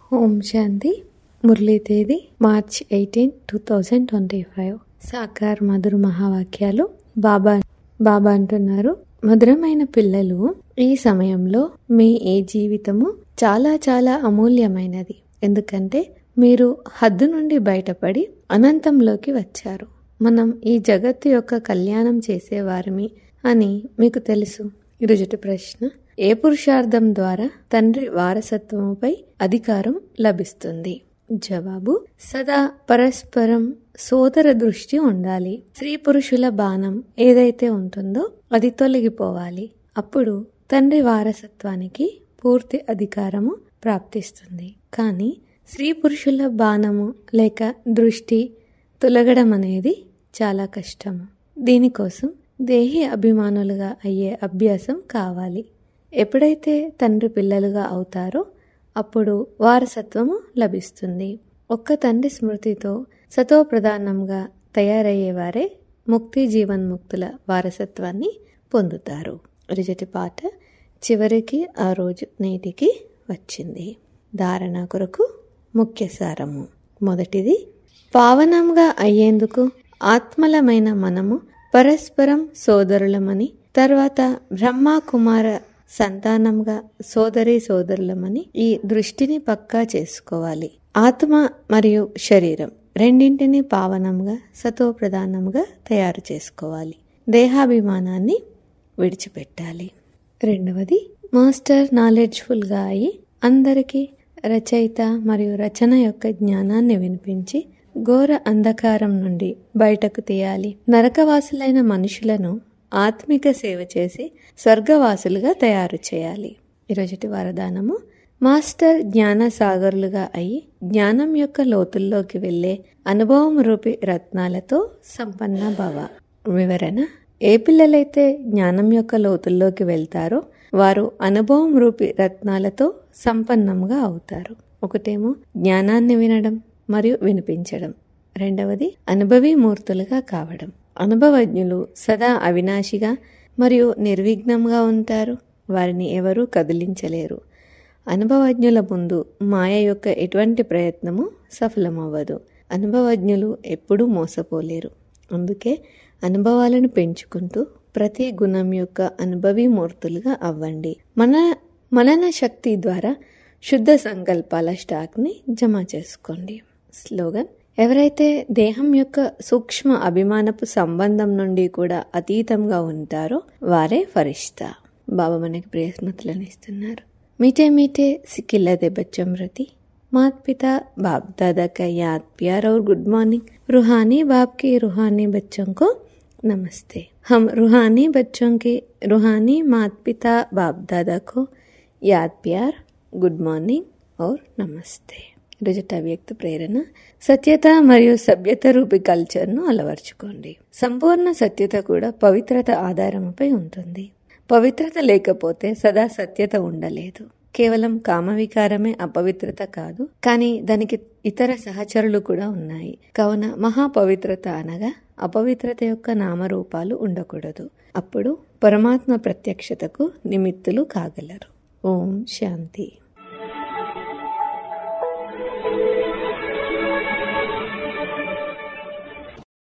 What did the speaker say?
ఓం శాంతి మురళీ తేదీ March eighteen two thousand twenty five సాకార్ మధుర మహావాక్యాలు బాబా బాబా అంటున్నారు మధురమైన పిల్లలు ఈ సమయంలో మీ ఈ జీవితము చాలా చాలా అమూల్యమైనది ఎందుకంటే మీరు హద్దు నుండి బయటపడి అనంతంలోకి వచ్చారు మనం ఈ జగత్తు యొక్క కళ్యాణం చేసేవారమి అని మీకు తెలుసు ఈరోజుటి ప్రశ్న ఏ పురుషార్థం ద్వారా తండ్రి వారసత్వముపై అధికారం లభిస్తుంది జవాబు సదా పరస్పరం సోదర దృష్టి ఉండాలి స్త్రీ పురుషుల బాణం ఏదైతే ఉంటుందో అది తొలగిపోవాలి అప్పుడు తండ్రి వారసత్వానికి పూర్తి అధికారము ప్రాప్తిస్తుంది కానీ స్త్రీ పురుషుల బాణము లేక దృష్టి తొలగడం అనేది చాలా కష్టము దీనికోసం దేహి అభిమానులుగా అయ్యే అభ్యాసం కావాలి ఎప్పుడైతే తండ్రి పిల్లలుగా అవుతారో అప్పుడు వారసత్వము లభిస్తుంది ఒక్క తండ్రి స్మృతితో సతో ప్రధానంగా తయారయ్యేవారే ముక్తి జీవన్ముక్తుల వారసత్వాన్ని పొందుతారు రిజటి పాట చివరికి ఆ రోజు నేటికి వచ్చింది ధారణ కొరకు ముఖ్య సారము మొదటిది పావనంగా అయ్యేందుకు ఆత్మలమైన మనము పరస్పరం సోదరులమని తర్వాత బ్రహ్మ కుమార సంతానంగా సోదరి సోదరులమని ఈ దృష్టిని పక్కా చేసుకోవాలి ఆత్మ మరియు శరీరం రెండింటిని పావనంగా సతో ప్రధానంగా తయారు చేసుకోవాలి దేహాభిమానాన్ని విడిచిపెట్టాలి రెండవది మాస్టర్ నాలెడ్జ్ఫుల్గా అయి అందరికీ రచయిత మరియు రచన యొక్క జ్ఞానాన్ని వినిపించి ఘోర అంధకారం నుండి బయటకు తీయాలి నరకవాసులైన మనుషులను ఆత్మిక సేవ చేసి స్వర్గవాసులుగా తయారు చేయాలి ఈరోజుటి వరదానము మాస్టర్ జ్ఞాన సాగరులుగా అయి జ్ఞానం యొక్క లోతుల్లోకి వెళ్లే అనుభవం రూపి రత్నాలతో సంపన్న భవ వివరణ ఏ పిల్లలైతే జ్ఞానం యొక్క లోతుల్లోకి వెళ్తారో వారు అనుభవం రూపి రత్నాలతో సంపన్నంగా అవుతారు ఒకటేమో జ్ఞానాన్ని వినడం మరియు వినిపించడం రెండవది అనుభవీ మూర్తులుగా కావడం అనుభవజ్ఞులు సదా అవినాశిగా మరియు నిర్విఘ్నంగా ఉంటారు వారిని ఎవరూ కదిలించలేరు అనుభవజ్ఞుల ముందు మాయ యొక్క ఎటువంటి ప్రయత్నము సఫలమవ్వదు అనుభవజ్ఞులు ఎప్పుడూ మోసపోలేరు అందుకే అనుభవాలను పెంచుకుంటూ ప్రతి గుణం యొక్క అనుభవీ మూర్తులుగా అవ్వండి మన మనన శక్తి ద్వారా శుద్ధ సంకల్పాల స్టాక్ని జమ చేసుకోండి స్లోగన్ ఎవరైతే దేహం యొక్క సూక్ష్మ అభిమానపు సంబంధం నుండి కూడా అతీతంగా ఉంటారో వారే ఫరిష్తా బాబా మనకి ప్రియస్మతులను ఇస్తున్నారు मीठे मीठे सिकिल्ला दे बच्चों प्रति मात पिता बाप दादा का याद प्यार और गुड मॉर्निंग रूहानी बाप के रूहानी बच्चों को नमस्ते हम रूहानी बच्चों के रूहानी मात पिता बाप दादा को याद प्यार గుడ్ మార్నింగ్ और నమస్తే ఈరోజుట వ్యక్తి ప్రేరణ సత్యత మరియు సభ్యత రూపి కల్చర్ను అలవర్చుకోండి సంపూర్ణ సత్యత కూడా పవిత్రత ఆధారముపై ఉంటుంది పవిత్రత లేకపోతే సదా సత్యత ఉండలేదు కేవలం కామవికారమే అపవిత్రత కాదు కానీ దానికి ఇతర సహచరులు కూడా ఉన్నాయి కావున మహాపవిత్రత అనగా అపవిత్రత యొక్క నామరూపాలు ఉండకూడదు అప్పుడు పరమాత్మ ప్రత్యక్షతకు నిమిత్తులు కాగలరు ఓం శాంతి